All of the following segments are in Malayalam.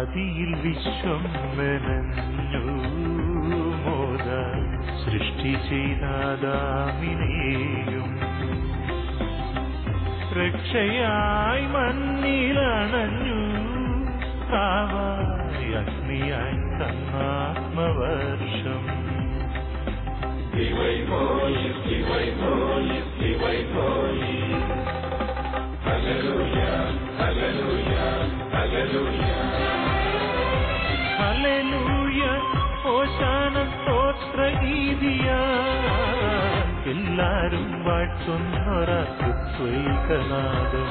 ആദിയിൽ വിശ്വം മെനഞ്ഞു മോദ സൃഷ്ടി ചെയ്താദാമിനെയും രക്ഷയായി മണ്ണിലണഞ്ഞു കാവായി അഗ്നിയായി തന്നാത്മവർഷം ഹല്ലേലൂയ ഓശാന സ്തോത്ര ഗീതിയ എല്ലാരും വാഴ്ത്തുന്നൊരത്വൈകനാദം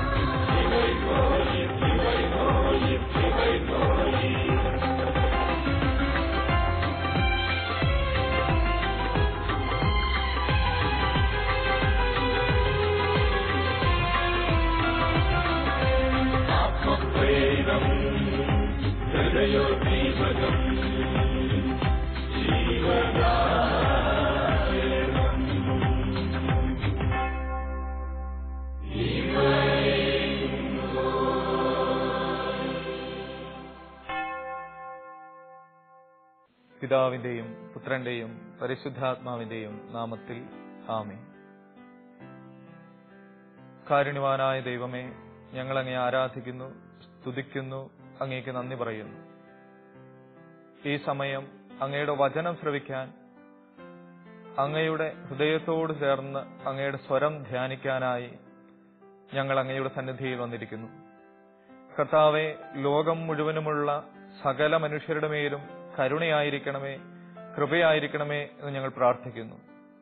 പിതാവിന്റെയും പുത്രന്റെയും പരിശുദ്ധാത്മാവിന്റെയും നാമത്തിൽ ആമേ കാരുണ്യവാനായ ദൈവമേ ഞങ്ങൾ അങ്ങേ ആരാധിക്കുന്നു സ്തുതിക്കുന്നു അങ്ങേക്ക് നന്ദി പറയുന്നു ഈ സമയം അങ്ങയുടെ വചനം ശ്രവിക്കാൻ അങ്ങയുടെ ഹൃദയത്തോട് ചേർന്ന് അങ്ങയുടെ സ്വരം ധ്യാനിക്കാനായി ഞങ്ങൾ അങ്ങയുടെ സന്നിധിയിൽ വന്നിരിക്കുന്നു കർത്താവെ ലോകം മുഴുവനുമുള്ള സകല മനുഷ്യരുടെ മേലും കരുണയായിരിക്കണമേ കൃപയായിരിക്കണമേ എന്ന് ഞങ്ങൾ പ്രാർത്ഥിക്കുന്നു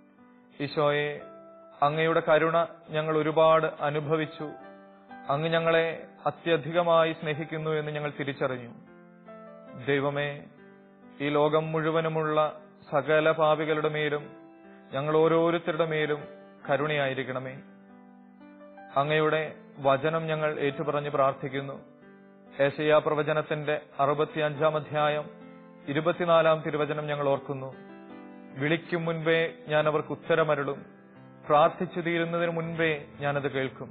ഈശോയെ അങ്ങയുടെ കരുണ ഞങ്ങൾ ഒരുപാട് അനുഭവിച്ചു അങ്ങ് ഞങ്ങളെ അത്യധികമായി സ്നേഹിക്കുന്നു എന്ന് ഞങ്ങൾ തിരിച്ചറിഞ്ഞു ദൈവമേ ഈ ലോകം മുഴുവനുമുള്ള സകല പാപികളുടെ മേലും ഞങ്ങൾ ഓരോരുത്തരുടെ മേലും കരുണയായിരിക്കണമേ അങ്ങയുടെ വചനം ഞങ്ങൾ ഏറ്റുപറഞ്ഞ് പ്രാർത്ഥിക്കുന്നു ഏശയ്യ പ്രവചനത്തിന്റെ അറുപത്തിയഞ്ചാം അധ്യായം ഇരുപത്തിനാലാം തിരുവചനം ഞങ്ങൾ ഓർക്കുന്നു വിളിക്കും മുൻപേ ഞാൻ അവർക്ക് ഉത്തരമരുളും പ്രാർത്ഥിച്ചു തീരുന്നതിന് മുൻപേ ഞാനത് കേൾക്കും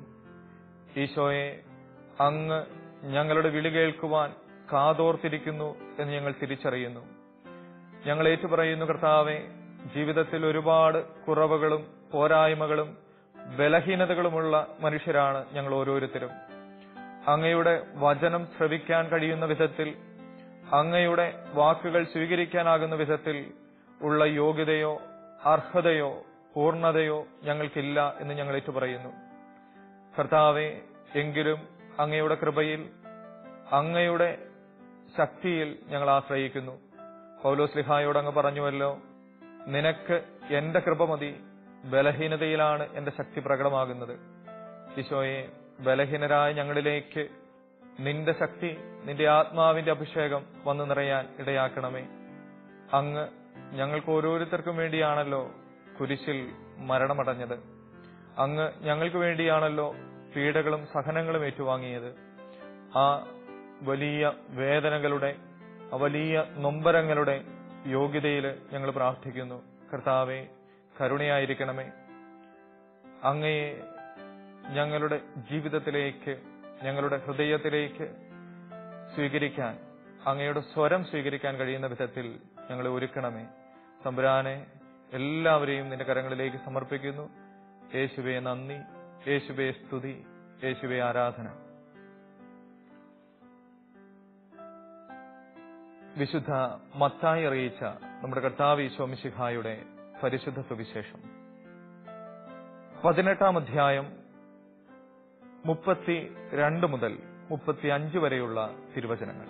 ഈശോയെ അങ്ങ് ഞങ്ങളുടെ വിളി കേൾക്കുവാൻ കാതോർത്തിരിക്കുന്നു എന്ന് ഞങ്ങൾ തിരിച്ചറിയുന്നു ഞങ്ങൾ ഏറ്റുപറയുന്നു കർത്താവെ ജീവിതത്തിൽ ഒരുപാട് കുറവുകളും പോരായ്മകളും ബലഹീനതകളുമുള്ള മനുഷ്യരാണ് ഞങ്ങൾ ഓരോരുത്തരും അങ്ങയുടെ വചനം ശ്രവിക്കാൻ കഴിയുന്ന വിധത്തിൽ അങ്ങയുടെ വാക്കുകൾ സ്വീകരിക്കാനാകുന്ന വിധത്തിൽ ഉള്ള യോഗ്യതയോ അർഹതയോ പൂർണ്ണതയോ ഞങ്ങൾക്കില്ല എന്ന് ഞങ്ങൾ ഏറ്റുപറയുന്നു കർത്താവെ എങ്കിലും അങ്ങയുടെ കൃപയിൽ അങ്ങയുടെ ശക്തിയിൽ ഞങ്ങൾ ആശ്രയിക്കുന്നു പൗലോസ്ലിഹായോട് അങ്ങ് പറഞ്ഞുവല്ലോ നിനക്ക് എന്റെ കൃപ മതി ബലഹീനതയിലാണ് എന്റെ ശക്തി പ്രകടമാകുന്നത് ഈശോയെ ബലഹീനരായ ഞങ്ങളിലേക്ക് നിന്റെ ശക്തി നിന്റെ ആത്മാവിന്റെ അഭിഷേകം വന്നു നിറയാൻ ഇടയാക്കണമേ അങ്ങ് ഞങ്ങൾക്ക് ഓരോരുത്തർക്കും വേണ്ടിയാണല്ലോ കുരിശിൽ മരണമടഞ്ഞത് അങ്ങ് ഞങ്ങൾക്ക് വേണ്ടിയാണല്ലോ പീഡകളും സഹനങ്ങളും ഏറ്റുവാങ്ങിയത് ആ വലിയ വേദനകളുടെ ആ വലിയ നൊമ്പരങ്ങളുടെ യോഗ്യതയിൽ ഞങ്ങൾ പ്രാർത്ഥിക്കുന്നു കർത്താവെ കരുണയായിരിക്കണമേ അങ്ങയെ ഞങ്ങളുടെ ജീവിതത്തിലേക്ക് ഞങ്ങളുടെ ഹൃദയത്തിലേക്ക് സ്വീകരിക്കാൻ അങ്ങയുടെ സ്വരം സ്വീകരിക്കാൻ കഴിയുന്ന വിധത്തിൽ ഞങ്ങളെ ഒരുക്കണമേ തമ്പുരാനെ എല്ലാവരെയും നിന്റെ കരങ്ങളിലേക്ക് സമർപ്പിക്കുന്നു യേശുവെ നന്ദി യേശുവെ സ്തുതി യേശുവെ ആരാധന വിശുദ്ധ മത്തായി അറിയിച്ച നമ്മുടെ കർത്താവ് ഈശോമിശിഹായുടെ പരിശുദ്ധ സുവിശേഷം പതിനെട്ടാം അധ്യായം മുപ്പത്തി രണ്ട് മുതൽ മുപ്പത്തി അഞ്ച് വരെയുള്ള തിരുവചനങ്ങൾ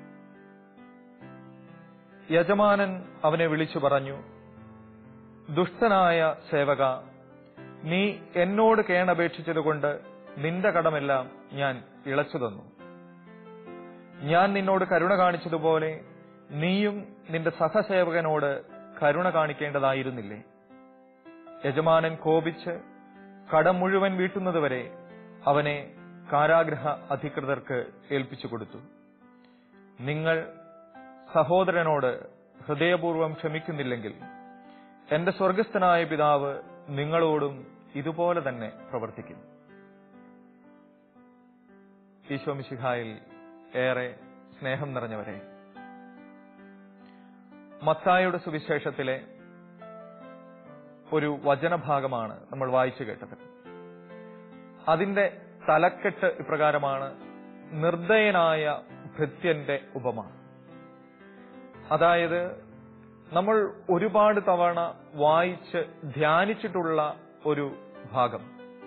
യജമാനൻ അവനെ വിളിച്ചു പറഞ്ഞു ദുഷ്ടനായ സേവക നീ എന്നോട് കേണപേക്ഷിച്ചതുകൊണ്ട് നിന്റെ കടമെല്ലാം ഞാൻ ഇളച്ചു തന്നു ഞാൻ നിന്നോട് കരുണ കാണിച്ചതുപോലെ നീയും നിന്റെ സഹസേവകനോട് കരുണ കാണിക്കേണ്ടതായിരുന്നില്ലേ യജമാനൻ കോപിച്ച് കടം മുഴുവൻ വീട്ടുന്നതുവരെ അവനെ കാരാഗ്രഹ അധികൃതർക്ക് ഏൽപ്പിച്ചു കൊടുത്തു നിങ്ങൾ സഹോദരനോട് ഹൃദയപൂർവ്വം ക്ഷമിക്കുന്നില്ലെങ്കിൽ എന്റെ സ്വർഗസ്ഥനായ പിതാവ് നിങ്ങളോടും ഇതുപോലെ തന്നെ പ്രവർത്തിക്കും ഈശോമിശിഹായിൽ ഏറെ സ്നേഹം നിറഞ്ഞവരെ മത്തായുടെ സുവിശേഷത്തിലെ ഒരു വചനഭാഗമാണ് നമ്മൾ വായിച്ചു കേട്ടത് അതിന്റെ തലക്കെട്ട് ഇപ്രകാരമാണ് നിർദ്ദയനായ ഭൃത്യന്റെ ഉപമ അതായത് നമ്മൾ ഒരുപാട് തവണ വായിച്ച് ധ്യാനിച്ചിട്ടുള്ള ഒരു ഭാഗം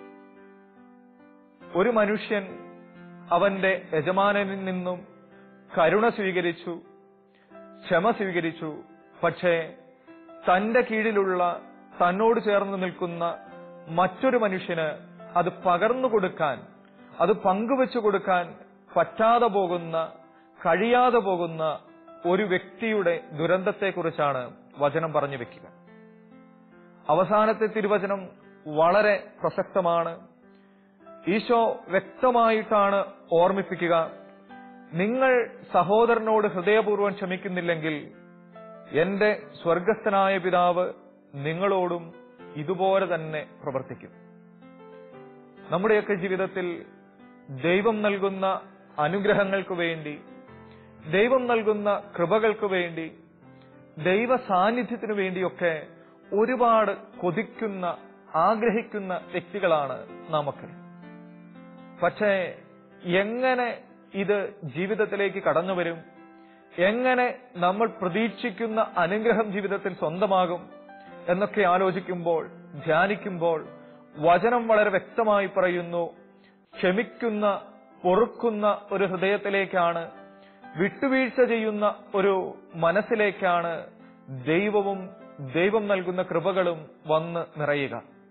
ഒരു മനുഷ്യൻ അവന്റെ യജമാനനിൽ നിന്നും കരുണ സ്വീകരിച്ചു ക്ഷമ സ്വീകരിച്ചു പക്ഷേ തന്റെ കീഴിലുള്ള തന്നോട് ചേർന്ന് നിൽക്കുന്ന മറ്റൊരു മനുഷ്യന് അത് പകർന്നു കൊടുക്കാൻ അത് പങ്കുവെച്ചു കൊടുക്കാൻ പറ്റാതെ പോകുന്ന കഴിയാതെ പോകുന്ന ഒരു വ്യക്തിയുടെ ദുരന്തത്തെക്കുറിച്ചാണ് വചനം പറഞ്ഞു വെക്കുക അവസാനത്തെ തിരുവചനം വളരെ പ്രസക്തമാണ് ഈശോ വ്യക്തമായിട്ടാണ് ഓർമ്മിപ്പിക്കുക നിങ്ങൾ സഹോദരനോട് ഹൃദയപൂർവ്വം ക്ഷമിക്കുന്നില്ലെങ്കിൽ എന്റെ സ്വർഗസ്ഥനായ പിതാവ് നിങ്ങളോടും ഇതുപോലെ തന്നെ പ്രവർത്തിക്കും നമ്മുടെയൊക്കെ ജീവിതത്തിൽ ദൈവം നൽകുന്ന അനുഗ്രഹങ്ങൾക്ക് വേണ്ടി ദൈവം നൽകുന്ന കൃപകൾക്ക് വേണ്ടി ദൈവ സാന്നിധ്യത്തിനു വേണ്ടിയൊക്കെ ഒരുപാട് കൊതിക്കുന്ന ആഗ്രഹിക്കുന്ന വ്യക്തികളാണ് നമുക്ക് പക്ഷേ എങ്ങനെ ഇത് ജീവിതത്തിലേക്ക് കടന്നു വരും എങ്ങനെ നമ്മൾ പ്രതീക്ഷിക്കുന്ന അനുഗ്രഹം ജീവിതത്തിൽ സ്വന്തമാകും എന്നൊക്കെ ആലോചിക്കുമ്പോൾ ധ്യാനിക്കുമ്പോൾ വചനം വളരെ വ്യക്തമായി പറയുന്നു ക്ഷമിക്കുന്ന പൊറുക്കുന്ന ഒരു ഹൃദയത്തിലേക്കാണ് വിട്ടുവീഴ്ച ചെയ്യുന്ന ഒരു മനസ്സിലേക്കാണ് ദൈവവും ദൈവം നൽകുന്ന കൃപകളും വന്ന് നിറയുക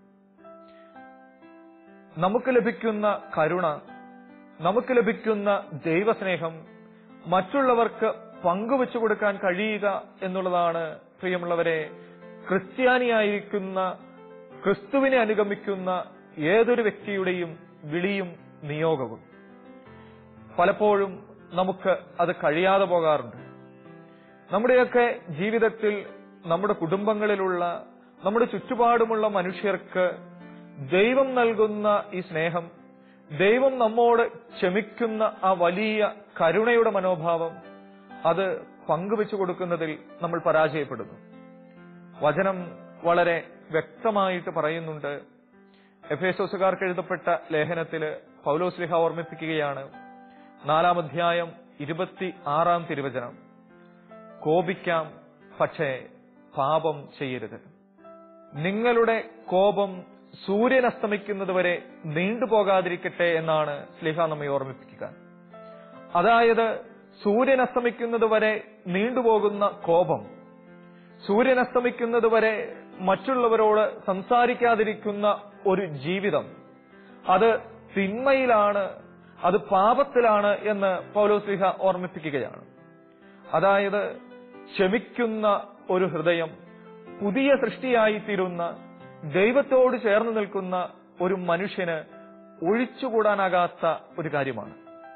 നമുക്ക് ലഭിക്കുന്ന കരുണ നമുക്ക് ലഭിക്കുന്ന ദൈവസ്നേഹം മറ്റുള്ളവർക്ക് പങ്കുവെച്ചു കൊടുക്കാൻ കഴിയുക എന്നുള്ളതാണ് പ്രിയമുള്ളവരെ ക്രിസ്ത്യാനിയായിരിക്കുന്ന ക്രിസ്തുവിനെ അനുഗമിക്കുന്ന ഏതൊരു വ്യക്തിയുടെയും വിളിയും നിയോഗവും പലപ്പോഴും നമുക്ക് അത് കഴിയാതെ പോകാറുണ്ട് നമ്മുടെയൊക്കെ ജീവിതത്തിൽ നമ്മുടെ കുടുംബങ്ങളിലുള്ള നമ്മുടെ ചുറ്റുപാടുമുള്ള മനുഷ്യർക്ക് ദൈവം നൽകുന്ന ഈ സ്നേഹം ദൈവം നമ്മോട് ക്ഷമിക്കുന്ന ആ വലിയ കരുണയുടെ മനോഭാവം അത് പങ്കുവെച്ചു കൊടുക്കുന്നതിൽ നമ്മൾ പരാജയപ്പെടുന്നു വചനം വളരെ വ്യക്തമായിട്ട് പറയുന്നുണ്ട് എഫേസോസുകാർക്ക് എഴുതപ്പെട്ട ലേഖനത്തില് പൗലോസ്ലിഹ ഓർമ്മിപ്പിക്കുകയാണ് നാലാം അധ്യായം ഇരുപത്തി ആറാം തിരുവചനം കോപിക്കാം പക്ഷേ പാപം ചെയ്യരുത് നിങ്ങളുടെ കോപം സൂര്യൻ അസ്തമിക്കുന്നത് വരെ നീണ്ടുപോകാതിരിക്കട്ടെ എന്നാണ് സ്ലിഹ നമ്മെ ഓർമ്മിപ്പിക്കുക അതായത് സൂര്യൻ അസ്തമിക്കുന്നത് വരെ നീണ്ടുപോകുന്ന കോപം സൂര്യൻ അസ്തമിക്കുന്നത് വരെ മറ്റുള്ളവരോട് സംസാരിക്കാതിരിക്കുന്ന ഒരു ജീവിതം അത് തിന്മയിലാണ് അത് പാപത്തിലാണ് എന്ന് പൗലോസ്ലിഹ ഓർമ്മിപ്പിക്കുകയാണ് അതായത് ക്ഷമിക്കുന്ന ഒരു ഹൃദയം പുതിയ സൃഷ്ടിയായിത്തീരുന്ന ദൈവത്തോട് ചേർന്ന് നിൽക്കുന്ന ഒരു മനുഷ്യന് ഒഴിച്ചുകൂടാനാകാത്ത ഒരു കാര്യമാണ്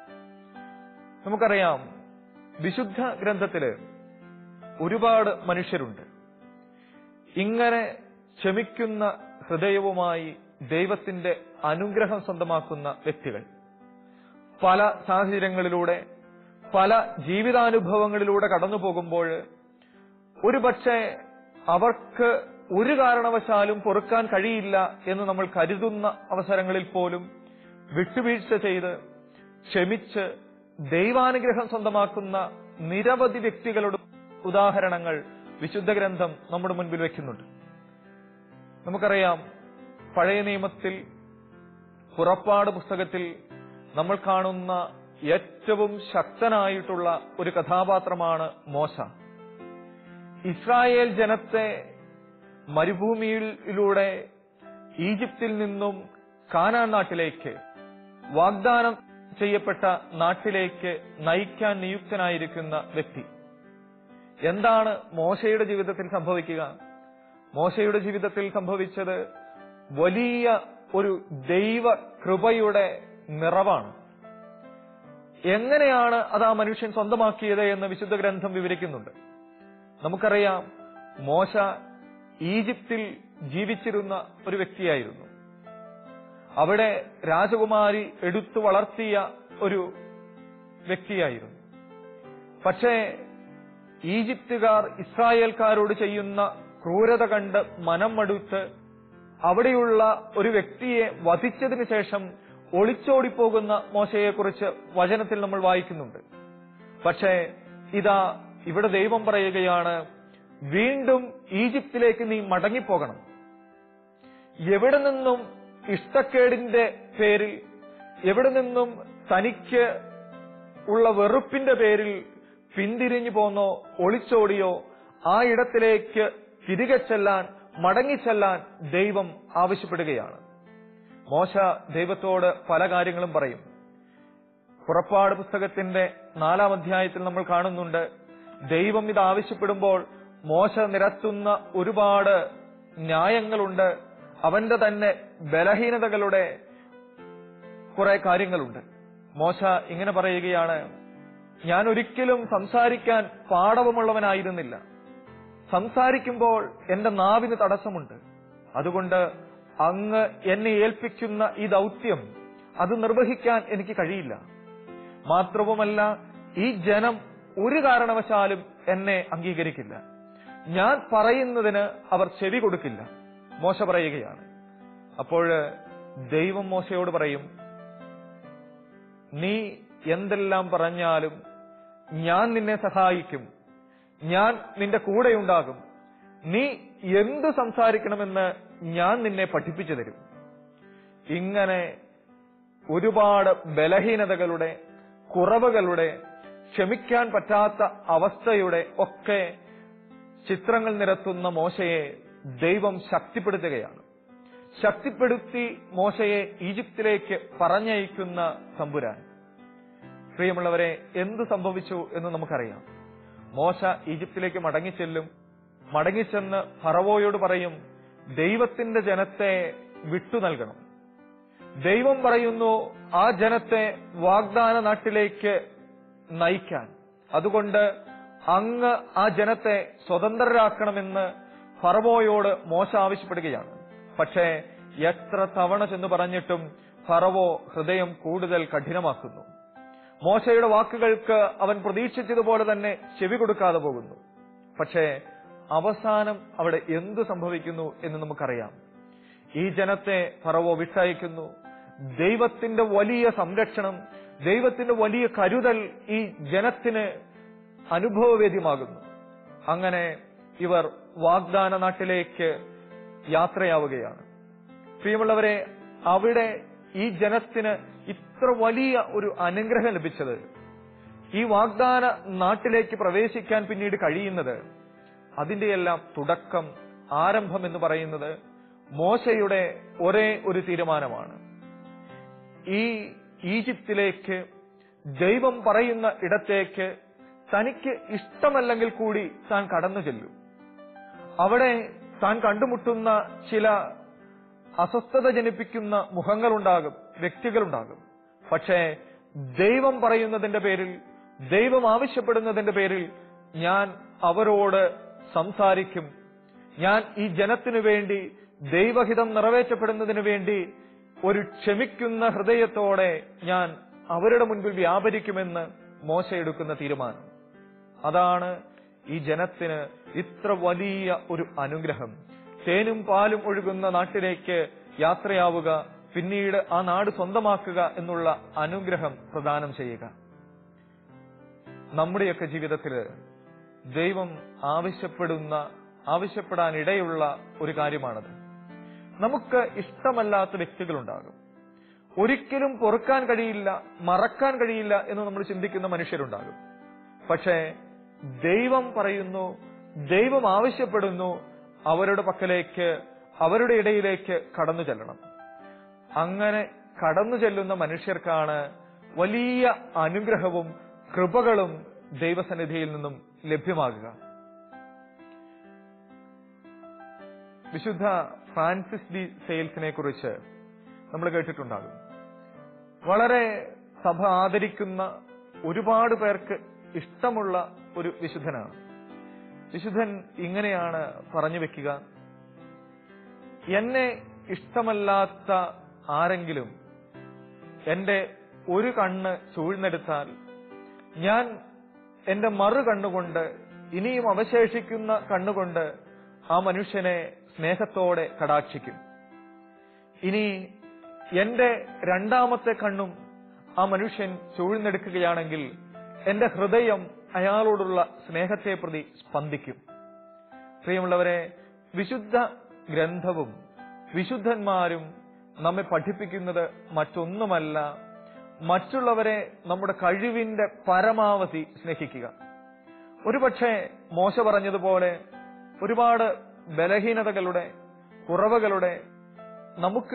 നമുക്കറിയാം വിശുദ്ധ ഗ്രന്ഥത്തില് ഒരുപാട് മനുഷ്യരുണ്ട് ഇങ്ങനെ ക്ഷമിക്കുന്ന ഹൃദയവുമായി ദൈവത്തിന്റെ അനുഗ്രഹം സ്വന്തമാക്കുന്ന വ്യക്തികൾ പല സാഹചര്യങ്ങളിലൂടെ പല ജീവിതാനുഭവങ്ങളിലൂടെ കടന്നു പോകുമ്പോൾ ഒരുപക്ഷെ അവർക്ക് ഒരു കാരണവശാലും പൊറുക്കാൻ കഴിയില്ല എന്ന് നമ്മൾ കരുതുന്ന അവസരങ്ങളിൽ പോലും വിട്ടുവീഴ്ച ചെയ്ത് ക്ഷമിച്ച് ദൈവാനുഗ്രഹം സ്വന്തമാക്കുന്ന നിരവധി വ്യക്തികളുടെ ഉദാഹരണങ്ങൾ വിശുദ്ധ ഗ്രന്ഥം നമ്മുടെ മുൻപിൽ വെക്കുന്നുണ്ട് നമുക്കറിയാം പഴയ നിയമത്തിൽ പുറപ്പാട് പുസ്തകത്തിൽ നമ്മൾ കാണുന്ന ഏറ്റവും ശക്തനായിട്ടുള്ള ഒരു കഥാപാത്രമാണ് മോശ ഇസ്രായേൽ ജനത്തെ മരുഭൂമിയിലൂടെ ഈജിപ്തിൽ നിന്നും കാനാൻ നാട്ടിലേക്ക് വാഗ്ദാനം ചെയ്യപ്പെട്ട നാട്ടിലേക്ക് നയിക്കാൻ നിയുക്തനായിരിക്കുന്ന വ്യക്തി എന്താണ് മോശയുടെ ജീവിതത്തിൽ സംഭവിക്കുക മോശയുടെ ജീവിതത്തിൽ സംഭവിച്ചത് വലിയ ഒരു ദൈവ കൃപയുടെ നിറവാണ് എങ്ങനെയാണ് അത് ആ മനുഷ്യൻ സ്വന്തമാക്കിയത് എന്ന് വിശുദ്ധ ഗ്രന്ഥം വിവരിക്കുന്നുണ്ട് നമുക്കറിയാം മോശ ഈജിപ്തിൽ ജീവിച്ചിരുന്ന ഒരു വ്യക്തിയായിരുന്നു അവിടെ രാജകുമാരി എടുത്തു വളർത്തിയ ഒരു വ്യക്തിയായിരുന്നു പക്ഷേ ഈജിപ്തുകാർ ഇസ്രായേൽക്കാരോട് ചെയ്യുന്ന ക്രൂരത കണ്ട് മനം മടുത്ത് അവിടെയുള്ള ഒരു വ്യക്തിയെ വധിച്ചതിന് ശേഷം ഒളിച്ചോടിപ്പോകുന്ന മോശയെക്കുറിച്ച് വചനത്തിൽ നമ്മൾ വായിക്കുന്നുണ്ട് പക്ഷേ ഇതാ ഇവിടെ ദൈവം പറയുകയാണ് വീണ്ടും ഈജിപ്തിലേക്ക് നീ മടങ്ങിപ്പോകണം എവിടെ നിന്നും ഇഷ്ടക്കേടിന്റെ പേരിൽ എവിടെ നിന്നും തനിക്ക് ഉള്ള വെറുപ്പിന്റെ പേരിൽ പിന്തിരിഞ്ഞു പോന്നോ ഒളിച്ചോടിയോ ആ ഇടത്തിലേക്ക് തിരികെ ചെല്ലാൻ മടങ്ങിച്ചെല്ലാൻ ദൈവം ആവശ്യപ്പെടുകയാണ് മോശ ദൈവത്തോട് പല കാര്യങ്ങളും പറയും പുറപ്പാട് പുസ്തകത്തിന്റെ നാലാം അധ്യായത്തിൽ നമ്മൾ കാണുന്നുണ്ട് ദൈവം ഇത് ആവശ്യപ്പെടുമ്പോൾ മോശ നിരത്തുന്ന ഒരുപാട് ന്യായങ്ങളുണ്ട് അവന്റെ തന്നെ ബലഹീനതകളുടെ കുറെ കാര്യങ്ങളുണ്ട് മോശ ഇങ്ങനെ പറയുകയാണ് ഞാൻ ഒരിക്കലും സംസാരിക്കാൻ പാടവമുള്ളവനായിരുന്നില്ല സംസാരിക്കുമ്പോൾ എന്റെ നാവിന് തടസ്സമുണ്ട് അതുകൊണ്ട് അങ്ങ് എന്നെ ഏൽപ്പിക്കുന്ന ഈ ദൗത്യം അത് നിർവഹിക്കാൻ എനിക്ക് കഴിയില്ല മാത്രവുമല്ല ഈ ജനം ഒരു കാരണവശാലും എന്നെ അംഗീകരിക്കില്ല ഞാൻ പറയുന്നതിന് അവർ ചെവി കൊടുക്കില്ല മോശ പറയുകയാണ് അപ്പോൾ ദൈവം മോശയോട് പറയും നീ എന്തെല്ലാം പറഞ്ഞാലും ഞാൻ നിന്നെ സഹായിക്കും ഞാൻ നിന്റെ കൂടെയുണ്ടാകും നീ എന്തു സംസാരിക്കണമെന്ന് ഞാൻ നിന്നെ പഠിപ്പിച്ചു തരും ഇങ്ങനെ ഒരുപാട് ബലഹീനതകളുടെ കുറവുകളുടെ ക്ഷമിക്കാൻ പറ്റാത്ത അവസ്ഥയുടെ ഒക്കെ ചിത്രങ്ങൾ നിരത്തുന്ന മോശയെ ദൈവം ശക്തിപ്പെടുത്തുകയാണ് ശക്തിപ്പെടുത്തി മോശയെ ഈജിപ്തിലേക്ക് പറഞ്ഞയക്കുന്ന തമ്പുരാൻ പ്രിയമുള്ളവരെ എന്ത് സംഭവിച്ചു എന്ന് നമുക്കറിയാം മോശ ഈജിപ്തിലേക്ക് മടങ്ങിച്ചെല്ലും മടങ്ങിച്ചെന്ന് ഫറവോയോട് പറയും ദൈവത്തിന്റെ ജനത്തെ വിട്ടു നൽകണം ദൈവം പറയുന്നു ആ ജനത്തെ വാഗ്ദാന നാട്ടിലേക്ക് നയിക്കാൻ അതുകൊണ്ട് അങ്ങ് ആ ജനത്തെ സ്വതന്ത്രരാക്കണമെന്ന് ഫറവോയോട് മോശ ആവശ്യപ്പെടുകയാണ് പക്ഷേ എത്ര തവണ ചെന്ന് പറഞ്ഞിട്ടും ഫറവോ ഹൃദയം കൂടുതൽ കഠിനമാക്കുന്നു മോശയുടെ വാക്കുകൾക്ക് അവൻ പ്രതീക്ഷിച്ചതുപോലെ തന്നെ ചെവി കൊടുക്കാതെ പോകുന്നു പക്ഷേ അവസാനം അവിടെ എന്തു സംഭവിക്കുന്നു എന്ന് നമുക്കറിയാം ഈ ജനത്തെ ഫറവോ വിട്ടയക്കുന്നു ദൈവത്തിന്റെ വലിയ സംരക്ഷണം ദൈവത്തിന്റെ വലിയ കരുതൽ ഈ ജനത്തിന് അനുഭവവേദ്യമാകുന്നു അങ്ങനെ ഇവർ വാഗ്ദാന നാട്ടിലേക്ക് യാത്രയാവുകയാണ് പ്രിയമുള്ളവരെ അവിടെ ഈ ജനത്തിന് ഇത്ര വലിയ ഒരു അനുഗ്രഹം ലഭിച്ചത് ഈ വാഗ്ദാന നാട്ടിലേക്ക് പ്രവേശിക്കാൻ പിന്നീട് കഴിയുന്നത് അതിന്റെയെല്ലാം തുടക്കം ആരംഭം എന്ന് പറയുന്നത് മോശയുടെ ഒരേ ഒരു തീരുമാനമാണ് ഈ ഈജിപ്തിലേക്ക് ദൈവം പറയുന്ന ഇടത്തേക്ക് തനിക്ക് ഇഷ്ടമല്ലെങ്കിൽ കൂടി താൻ കടന്നു ചെല്ലും അവിടെ താൻ കണ്ടുമുട്ടുന്ന ചില അസ്വസ്ഥത ജനിപ്പിക്കുന്ന മുഖങ്ങളുണ്ടാകും വ്യക്തികളുണ്ടാകും പക്ഷേ ദൈവം പറയുന്നതിന്റെ പേരിൽ ദൈവം ആവശ്യപ്പെടുന്നതിന്റെ പേരിൽ ഞാൻ അവരോട് സംസാരിക്കും ഞാൻ ഈ ജനത്തിനു വേണ്ടി ദൈവഹിതം നിറവേറ്റപ്പെടുന്നതിനു വേണ്ടി ഒരു ക്ഷമിക്കുന്ന ഹൃദയത്തോടെ ഞാൻ അവരുടെ മുൻപിൽ വ്യാപരിക്കുമെന്ന് മോശ എടുക്കുന്ന തീരുമാനം അതാണ് ഈ ജനത്തിന് ഇത്ര വലിയ ഒരു അനുഗ്രഹം തേനും പാലും ഒഴുകുന്ന നാട്ടിലേക്ക് യാത്രയാവുക പിന്നീട് ആ നാട് സ്വന്തമാക്കുക എന്നുള്ള അനുഗ്രഹം പ്രദാനം ചെയ്യുക നമ്മുടെയൊക്കെ ജീവിതത്തിൽ ദൈവം ആവശ്യപ്പെടുന്ന ആവശ്യപ്പെടാൻ ഇടയുള്ള ഒരു കാര്യമാണത് നമുക്ക് ഇഷ്ടമല്ലാത്ത വ്യക്തികളുണ്ടാകും ഒരിക്കലും പൊറുക്കാൻ കഴിയില്ല മറക്കാൻ കഴിയില്ല എന്ന് നമ്മൾ ചിന്തിക്കുന്ന മനുഷ്യരുണ്ടാകും പക്ഷേ ദൈവം പറയുന്നു ദൈവം ആവശ്യപ്പെടുന്നു അവരുടെ പക്കലേക്ക് അവരുടെ ഇടയിലേക്ക് കടന്നു ചെല്ലണം അങ്ങനെ കടന്നു ചെല്ലുന്ന മനുഷ്യർക്കാണ് വലിയ അനുഗ്രഹവും കൃപകളും ദൈവസന്നിധിയിൽ നിന്നും ലഭ്യമാകുക വിശുദ്ധ ഫ്രാൻസിസ് ഡി സെയിൽസിനെ കുറിച്ച് നമ്മൾ കേട്ടിട്ടുണ്ടാകും വളരെ സഭ ആദരിക്കുന്ന ഒരുപാട് പേർക്ക് ഇഷ്ടമുള്ള ഒരു വിശുദ്ധനാണ് വിശുദ്ധൻ ഇങ്ങനെയാണ് പറഞ്ഞു വെക്കുക എന്നെ ഇഷ്ടമല്ലാത്ത ആരെങ്കിലും എന്റെ ഒരു കണ്ണ് ചൂഴ്ന്നെടുത്താൽ ഞാൻ എന്റെ മറു കണ്ണുകൊണ്ട് ഇനിയും അവശേഷിക്കുന്ന കണ്ണുകൊണ്ട് ആ മനുഷ്യനെ സ്നേഹത്തോടെ കടാക്ഷിക്കും ഇനി എന്റെ രണ്ടാമത്തെ കണ്ണും ആ മനുഷ്യൻ ചൂഴ്ന്നെടുക്കുകയാണെങ്കിൽ എന്റെ ഹൃദയം അയാളോടുള്ള സ്നേഹത്തെ പ്രതി സ്പന്ദിക്കും പ്രിയമുള്ളവരെ വിശുദ്ധ ഗ്രന്ഥവും വിശുദ്ധന്മാരും നമ്മെ പഠിപ്പിക്കുന്നത് മറ്റൊന്നുമല്ല മറ്റുള്ളവരെ നമ്മുടെ കഴിവിന്റെ പരമാവധി സ്നേഹിക്കുക ഒരുപക്ഷെ മോശ പറഞ്ഞതുപോലെ ഒരുപാട് ബലഹീനതകളുടെ കുറവുകളുടെ നമുക്ക്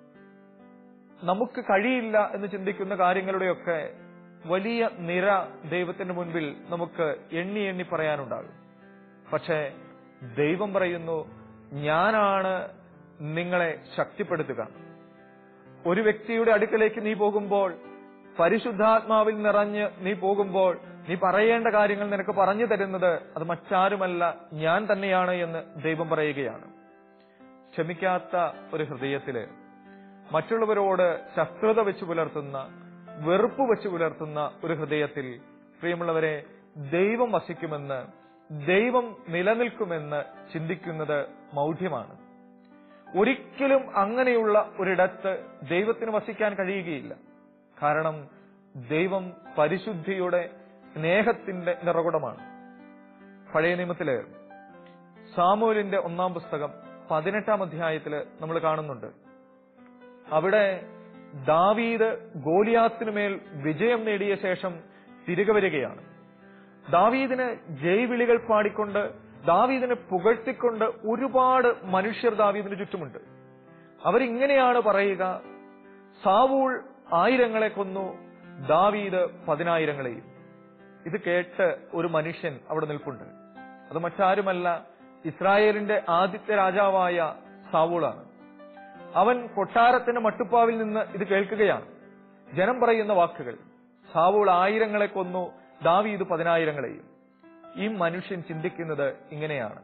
നമുക്ക് കഴിയില്ല എന്ന് ചിന്തിക്കുന്ന കാര്യങ്ങളുടെയൊക്കെ വലിയ നിര ദൈവത്തിന് മുൻപിൽ നമുക്ക് എണ്ണി എണ്ണി പറയാനുണ്ടാകും പക്ഷേ ദൈവം പറയുന്നു ഞാനാണ് നിങ്ങളെ ശക്തിപ്പെടുത്തുക ഒരു വ്യക്തിയുടെ അടുക്കലേക്ക് നീ പോകുമ്പോൾ പരിശുദ്ധാത്മാവിൽ നിറഞ്ഞ് നീ പോകുമ്പോൾ നീ പറയേണ്ട കാര്യങ്ങൾ നിനക്ക് പറഞ്ഞു തരുന്നത് അത് മറ്റാരുമല്ല ഞാൻ തന്നെയാണ് എന്ന് ദൈവം പറയുകയാണ് ക്ഷമിക്കാത്ത ഒരു ഹൃദയത്തില് മറ്റുള്ളവരോട് ശത്രുത വെച്ച് പുലർത്തുന്ന വെറുപ്പ് വെച്ച് പുലർത്തുന്ന ഒരു ഹൃദയത്തിൽ പ്രിയമുള്ളവരെ ദൈവം വസിക്കുമെന്ന് ദൈവം നിലനിൽക്കുമെന്ന് ചിന്തിക്കുന്നത് മൗഢ്യമാണ് ഒരിക്കലും അങ്ങനെയുള്ള ഒരിടത്ത് ദൈവത്തിന് വസിക്കാൻ കഴിയുകയില്ല കാരണം ദൈവം പരിശുദ്ധിയുടെ സ്നേഹത്തിന്റെ നിറകുടമാണ് പഴയ നിയമത്തില് സാമൂലിന്റെ ഒന്നാം പുസ്തകം പതിനെട്ടാം അധ്യായത്തില് നമ്മൾ കാണുന്നുണ്ട് അവിടെ ദാവീദ് ഗോലിയാത്തിനുമേൽ വിജയം നേടിയ ശേഷം തിരികെ വരികയാണ് ദാവീദിന് ജയ്വിളികൾ പാടിക്കൊണ്ട് ദാവീദിനെ പുകഴ്ത്തിക്കൊണ്ട് ഒരുപാട് മനുഷ്യർ ദാവീദിന് ചുറ്റുമുണ്ട് അവരിങ്ങനെയാണ് പറയുക സാവൂൾ ആയിരങ്ങളെ കൊന്നു ദാവീദ് പതിനായിരങ്ങളെയും ഇത് കേട്ട് ഒരു മനുഷ്യൻ അവിടെ നിൽപ്പുണ്ട് അത് മറ്റാരുമല്ല ഇസ്രായേലിന്റെ ആദ്യത്തെ രാജാവായ സാവൂളാണ് അവൻ കൊട്ടാരത്തിന്റെ മട്ടുപ്പാവിൽ നിന്ന് ഇത് കേൾക്കുകയാണ് ജനം പറയുന്ന വാക്കുകൾ സാവൂൾ ആയിരങ്ങളെ കൊന്നു ദാവീദ് പതിനായിരങ്ങളെയും ഈ മനുഷ്യൻ ചിന്തിക്കുന്നത് ഇങ്ങനെയാണ്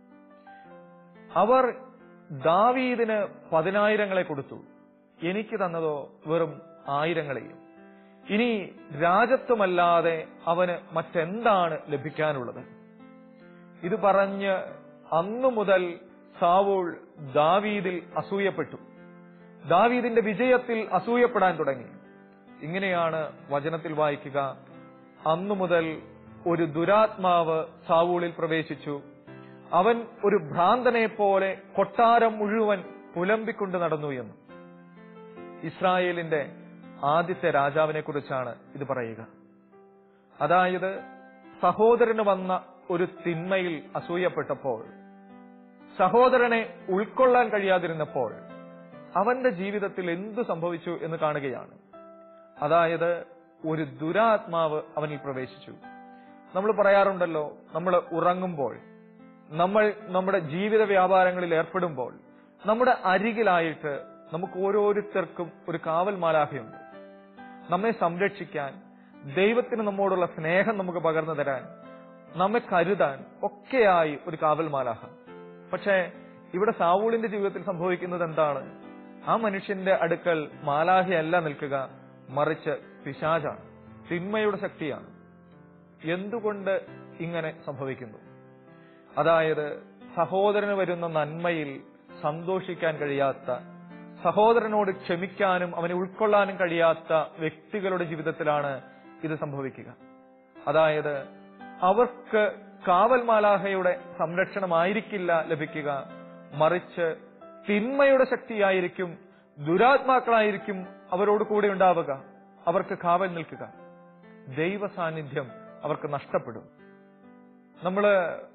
അവർ ദാവീദിന് പതിനായിരങ്ങളെ കൊടുത്തു എനിക്ക് തന്നതോ വെറും ആയിരങ്ങളെയും ഇനി രാജത്വമല്ലാതെ അവന് മറ്റെന്താണ് ലഭിക്കാനുള്ളത് ഇത് പറഞ്ഞ് അന്നു മുതൽ സാവൂൾ ദാവീദിൽ അസൂയപ്പെട്ടു ദാവീദിന്റെ വിജയത്തിൽ അസൂയപ്പെടാൻ തുടങ്ങി ഇങ്ങനെയാണ് വചനത്തിൽ വായിക്കുക അന്നു മുതൽ ഒരു ദുരാത്മാവ് സാവൂളിൽ പ്രവേശിച്ചു അവൻ ഒരു ഭ്രാന്തനെ പോലെ കൊട്ടാരം മുഴുവൻ പുലമ്പിക്കൊണ്ട് നടന്നു എന്ന് ഇസ്രായേലിന്റെ ആദ്യത്തെ രാജാവിനെ കുറിച്ചാണ് ഇത് പറയുക അതായത് സഹോദരന് വന്ന ഒരു തിന്മയിൽ അസൂയപ്പെട്ടപ്പോൾ സഹോദരനെ ഉൾക്കൊള്ളാൻ കഴിയാതിരുന്നപ്പോൾ അവന്റെ ജീവിതത്തിൽ എന്തു സംഭവിച്ചു എന്ന് കാണുകയാണ് അതായത് ഒരു ദുരാത്മാവ് അവനിൽ പ്രവേശിച്ചു നമ്മൾ പറയാറുണ്ടല്ലോ നമ്മൾ ഉറങ്ങുമ്പോൾ നമ്മൾ നമ്മുടെ ജീവിത വ്യാപാരങ്ങളിൽ ഏർപ്പെടുമ്പോൾ നമ്മുടെ അരികിലായിട്ട് നമുക്ക് ഓരോരുത്തർക്കും ഒരു കാവൽ മാലാഖയുണ്ട് നമ്മെ സംരക്ഷിക്കാൻ ദൈവത്തിന് നമ്മോടുള്ള സ്നേഹം നമുക്ക് പകർന്നു തരാൻ നമ്മെ കരുതാൻ ഒക്കെയായി ഒരു കാവൽ മാലാഹ പക്ഷേ ഇവിടെ സാവൂളിന്റെ ജീവിതത്തിൽ സംഭവിക്കുന്നത് എന്താണ് ആ മനുഷ്യന്റെ അടുക്കൽ മാലാഹയല്ല നിൽക്കുക മറിച്ച് പിശാചാണ് തിന്മയുടെ ശക്തിയാണ് എന്തുകൊണ്ട് ഇങ്ങനെ സംഭവിക്കുന്നു അതായത് സഹോദരന് വരുന്ന നന്മയിൽ സന്തോഷിക്കാൻ കഴിയാത്ത സഹോദരനോട് ക്ഷമിക്കാനും അവനെ ഉൾക്കൊള്ളാനും കഴിയാത്ത വ്യക്തികളുടെ ജീവിതത്തിലാണ് ഇത് സംഭവിക്കുക അതായത് അവർക്ക് കാവൽ മാലാഹയുടെ സംരക്ഷണമായിരിക്കില്ല ലഭിക്കുക മറിച്ച് തിന്മയുടെ ശക്തിയായിരിക്കും ദുരാത്മാക്കളായിരിക്കും അവരോട് കൂടെ ഉണ്ടാവുക അവർക്ക് കാവൽ നിൽക്കുക ദൈവ സാന്നിധ്യം അവർക്ക് നഷ്ടപ്പെടും നമ്മള്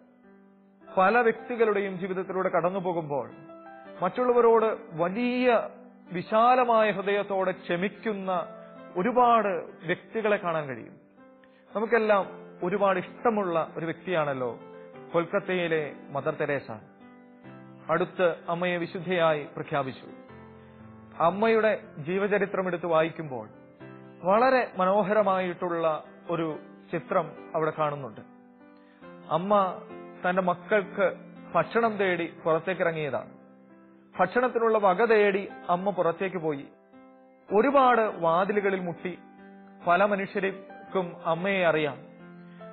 പല വ്യക്തികളുടെയും ജീവിതത്തിലൂടെ കടന്നു പോകുമ്പോൾ മറ്റുള്ളവരോട് വലിയ വിശാലമായ ഹൃദയത്തോടെ ക്ഷമിക്കുന്ന ഒരുപാട് വ്യക്തികളെ കാണാൻ കഴിയും നമുക്കെല്ലാം ഒരുപാട് ഇഷ്ടമുള്ള ഒരു വ്യക്തിയാണല്ലോ കൊൽക്കത്തയിലെ മദർ തെരേസ അടുത്ത് അമ്മയെ വിശുദ്ധയായി പ്രഖ്യാപിച്ചു അമ്മയുടെ ജീവചരിത്രം എടുത്ത് വായിക്കുമ്പോൾ വളരെ മനോഹരമായിട്ടുള്ള ഒരു ചിത്രം അവിടെ കാണുന്നുണ്ട് അമ്മ തന്റെ മക്കൾക്ക് ഭക്ഷണം തേടി പുറത്തേക്ക് ഇറങ്ങിയതാണ് ഭക്ഷണത്തിനുള്ള വക തേടി അമ്മ പുറത്തേക്ക് പോയി ഒരുപാട് വാതിലുകളിൽ മുട്ടി പല മനുഷ്യർക്കും അമ്മയെ അറിയാം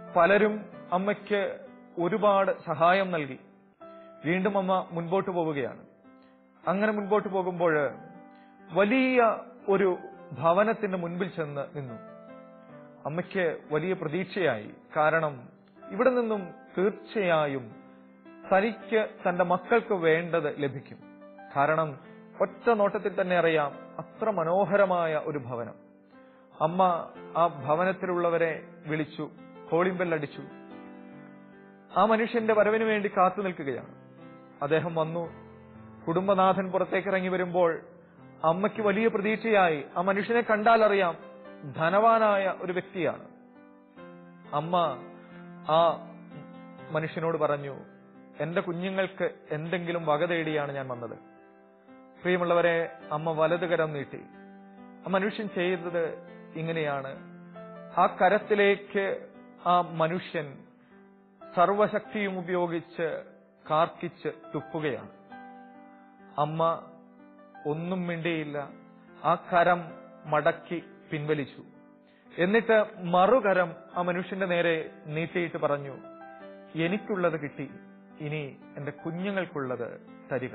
പലരും അമ്മയ്ക്ക് ഒരുപാട് സഹായം നൽകി വീണ്ടും അമ്മ മുൻപോട്ട് പോവുകയാണ് അങ്ങനെ മുൻപോട്ട് പോകുമ്പോൾ വലിയ ഒരു ഭവനത്തിന്റെ മുൻപിൽ ചെന്ന് നിന്നു അമ്മയ്ക്ക് വലിയ പ്രതീക്ഷയായി കാരണം ഇവിടെ നിന്നും തീർച്ചയായും തനിക്ക് തന്റെ മക്കൾക്ക് വേണ്ടത് ലഭിക്കും കാരണം ഒറ്റ നോട്ടത്തിൽ തന്നെ അറിയാം അത്ര മനോഹരമായ ഒരു ഭവനം അമ്മ ആ ഭവനത്തിലുള്ളവരെ വിളിച്ചു കോളിംബെൽ അടിച്ചു ആ മനുഷ്യന്റെ വരവിന് വേണ്ടി കാത്തു നിൽക്കുകയാണ് അദ്ദേഹം വന്നു കുടുംബനാഥൻ പുറത്തേക്ക് ഇറങ്ങി വരുമ്പോൾ അമ്മയ്ക്ക് വലിയ പ്രതീക്ഷയായി ആ മനുഷ്യനെ കണ്ടാൽ അറിയാം ധനവാനായ ഒരു വ്യക്തിയാണ് അമ്മ ആ മനുഷ്യനോട് പറഞ്ഞു എന്റെ കുഞ്ഞുങ്ങൾക്ക് എന്തെങ്കിലും വക തേടിയാണ് ഞാൻ വന്നത് പ്രിയമുള്ളവരെ അമ്മ വലത് കരം നീട്ടി ആ മനുഷ്യൻ ചെയ്തത് ഇങ്ങനെയാണ് ആ കരത്തിലേക്ക് ആ മനുഷ്യൻ സർവശക്തിയും ഉപയോഗിച്ച് കാർക്കിച്ച് തുപ്പുകയാണ് അമ്മ ഒന്നും മിണ്ടിയില്ല ആ കരം മടക്കി പിൻവലിച്ചു എന്നിട്ട് മറുകരം ആ മനുഷ്യന്റെ നേരെ നീട്ടിയിട്ട് പറഞ്ഞു എനിക്കുള്ളത് കിട്ടി ഇനി എന്റെ കുഞ്ഞുങ്ങൾക്കുള്ളത് തരിക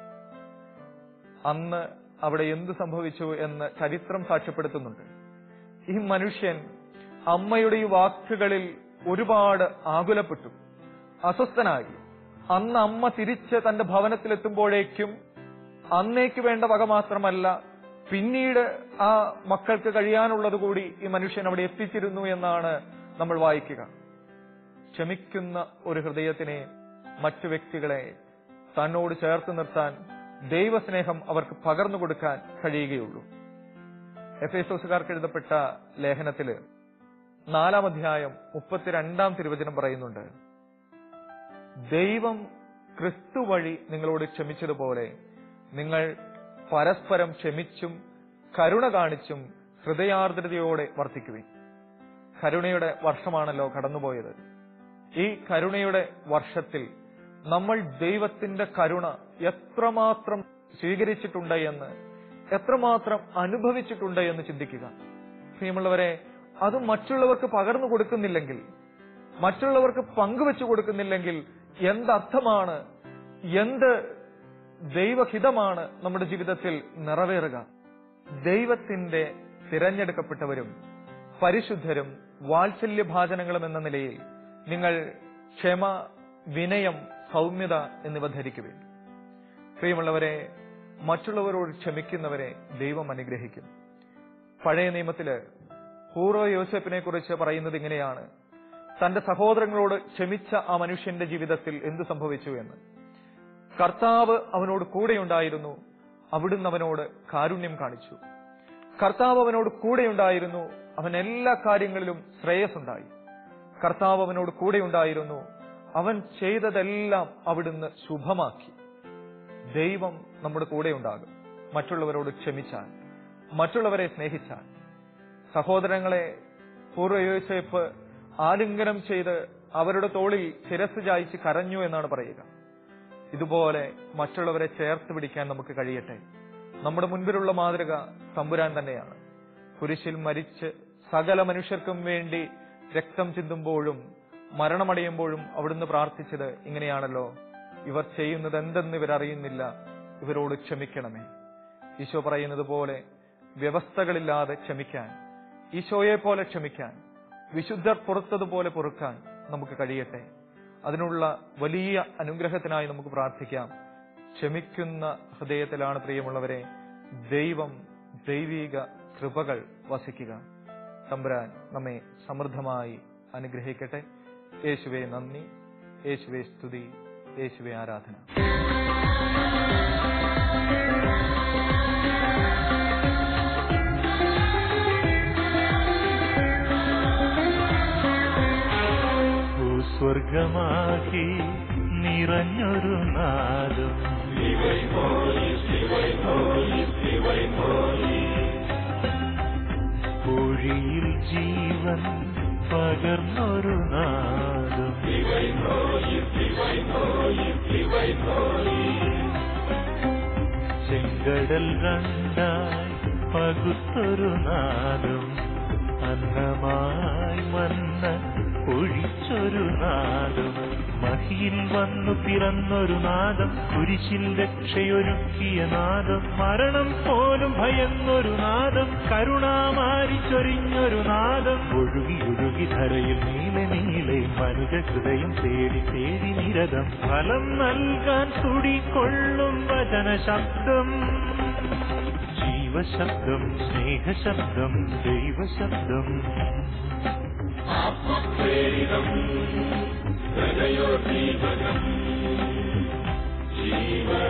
അന്ന് അവിടെ എന്ത് സംഭവിച്ചു എന്ന് ചരിത്രം സാക്ഷ്യപ്പെടുത്തുന്നുണ്ട് ഈ മനുഷ്യൻ അമ്മയുടെ ഈ വാക്കുകളിൽ ഒരുപാട് ആകുലപ്പെട്ടു അസ്വസ്ഥനായി അന്ന് അമ്മ തിരിച്ച് തന്റെ ഭവനത്തിലെത്തുമ്പോഴേക്കും അന്നേക്ക് വേണ്ട വക മാത്രമല്ല പിന്നീട് ആ മക്കൾക്ക് കഴിയാനുള്ളത് കൂടി ഈ മനുഷ്യൻ അവിടെ എത്തിച്ചിരുന്നു എന്നാണ് നമ്മൾ വായിക്കുക ക്ഷമിക്കുന്ന ഒരു ഹൃദയത്തിനെ മറ്റു വ്യക്തികളെ തന്നോട് ചേർത്ത് നിർത്താൻ ദൈവസ്നേഹം അവർക്ക് പകർന്നു കൊടുക്കാൻ കഴിയുകയുള്ളൂ എഫ് എസോസുകാർക്ക് എഴുതപ്പെട്ട ലേഖനത്തില് നാലാം അധ്യായം മുപ്പത്തിരണ്ടാം തിരുവചനം പറയുന്നുണ്ട് ദൈവം ക്രിസ്തു വഴി നിങ്ങളോട് ക്ഷമിച്ചതുപോലെ നിങ്ങൾ പരസ്പരം ക്ഷമിച്ചും കരുണ കാണിച്ചും ഹൃദയാർദ്രതയോടെ വർത്തിക്കുവിൻ കരുണയുടെ വർഷമാണല്ലോ കടന്നുപോയത് ഈ കരുണയുടെ വർഷത്തിൽ നമ്മൾ ദൈവത്തിന്റെ കരുണ എത്രമാത്രം സ്വീകരിച്ചിട്ടുണ്ട് എന്ന് എത്രമാത്രം അനുഭവിച്ചിട്ടുണ്ട് എന്ന് ചിന്തിക്കുക പ്രിയമുള്ളവരെ അത് മറ്റുള്ളവർക്ക് പകർന്നു കൊടുക്കുന്നില്ലെങ്കിൽ മറ്റുള്ളവർക്ക് പങ്കുവെച്ചു കൊടുക്കുന്നില്ലെങ്കിൽ എന്തർത്ഥമാണ് എന്ത് ദൈവഹിതമാണ് നമ്മുടെ ജീവിതത്തിൽ നിറവേറുക ദൈവത്തിന്റെ തിരഞ്ഞെടുക്കപ്പെട്ടവരും പരിശുദ്ധരും വാത്സല്യഭാചനങ്ങളും എന്ന നിലയിൽ നിങ്ങൾ ക്ഷമ വിനയം സൗമ്യത എന്നിവ ധരിക്കുവിൻ പ്രിയമുള്ളവരെ മറ്റുള്ളവരോട് ക്ഷമിക്കുന്നവരെ ദൈവം അനുഗ്രഹിക്കും പഴയ നിയമത്തില് പൂർവ്വ യോസെഫിനെ കുറിച്ച് പറയുന്നത് ഇങ്ങനെയാണ് തന്റെ സഹോദരങ്ങളോട് ക്ഷമിച്ച ആ മനുഷ്യന്റെ ജീവിതത്തിൽ എന്ത് സംഭവിച്ചു എന്ന് കർത്താവ് അവനോട് കൂടെയുണ്ടായിരുന്നു അവിടുന്ന് അവനോട് കാരുണ്യം കാണിച്ചു കർത്താവ് അവനോട് കൂടെയുണ്ടായിരുന്നു അവൻ എല്ലാ കാര്യങ്ങളിലും ശ്രേയസ്സുണ്ടായി കർത്താവ് അവനോട് കൂടെയുണ്ടായിരുന്നു അവൻ ചെയ്തതെല്ലാം അവിടുന്ന് ശുഭമാക്കി ദൈവം നമ്മുടെ കൂടെയുണ്ടാകും മറ്റുള്ളവരോട് ക്ഷമിച്ചാൽ മറ്റുള്ളവരെ സ്നേഹിച്ചാൽ സഹോദരങ്ങളെ പൂർവ്വയോസേപ്പ് ആലിംഗനം ചെയ്ത് അവരുടെ തോളിൽ ശിരസ് ചായ്ച്ച് കരഞ്ഞു എന്നാണ് പറയുക ഇതുപോലെ മറ്റുള്ളവരെ ചേർത്ത് പിടിക്കാൻ നമുക്ക് കഴിയട്ടെ നമ്മുടെ മുൻപിലുള്ള മാതൃക തമ്പുരാൻ തന്നെയാണ് കുരിശിൽ മരിച്ച് സകല മനുഷ്യർക്കും വേണ്ടി രക്തം ചിന്തുമ്പോഴും മരണമടയുമ്പോഴും അവിടുന്ന് പ്രാർത്ഥിച്ചത് ഇങ്ങനെയാണല്ലോ ഇവർ ചെയ്യുന്നത് എന്തെന്ന് ഇവരറിയുന്നില്ല ഇവരോട് ക്ഷമിക്കണമേ ഈശോ പറയുന്നത് പോലെ വ്യവസ്ഥകളില്ലാതെ ക്ഷമിക്കാൻ ഈശോയെ പോലെ ക്ഷമിക്കാൻ വിശുദ്ധർ പുറത്തതുപോലെ പൊറുക്കാൻ നമുക്ക് കഴിയട്ടെ അതിനുള്ള വലിയ അനുഗ്രഹത്തിനായി നമുക്ക് പ്രാർത്ഥിക്കാം ക്ഷമിക്കുന്ന ഹൃദയത്തിലാണ് പ്രിയമുള്ളവരെ ദൈവം ദൈവിക കൃപകൾ വസിക്കുക തമ്പുരാൻ നമ്മെ സമൃദ്ധമായി അനുഗ്രഹിക്കട്ടെ യേശുവെ നന്ദി യേശുവെ സ്തുതി യേശുവെ ആരാധന ഭൂസ്വർഗമാക്കി നിറഞ്ഞൊരു നാദം പൊഴിയിൽ ജീവൻ പകർന്നൊരു നാദം ചെങ്കടൽ രണ്ടായി പകുത്തൊരു നാദം അന്നമായി മന്ന ഒഴിച്ചൊരു നാദം മഹിയിൽ വന്നു പിറന്നൊരു നാദം കുരിശിൽ രക്ഷയൊരുക്കിയ നാദം മരണം പോലും ഭയന്നൊരു നാദം കരുണാമാരി ചൊരിഞ്ഞൊരു നാദം ഒഴുകി ഒഴുകി ധരയിൽ നീല നീലെ മനുജ ഹൃദയം തേടി തേടി നിരതം ഫലം നൽകാൻ തുടികൊള്ളും വചന ശബ്ദം ജീവശബ്ദം സ്നേഹശബ്ദം ദൈവശബ്ദം ആത്മപ്രേരിതം ഹൃദയോദ്ദീപകം ജീവ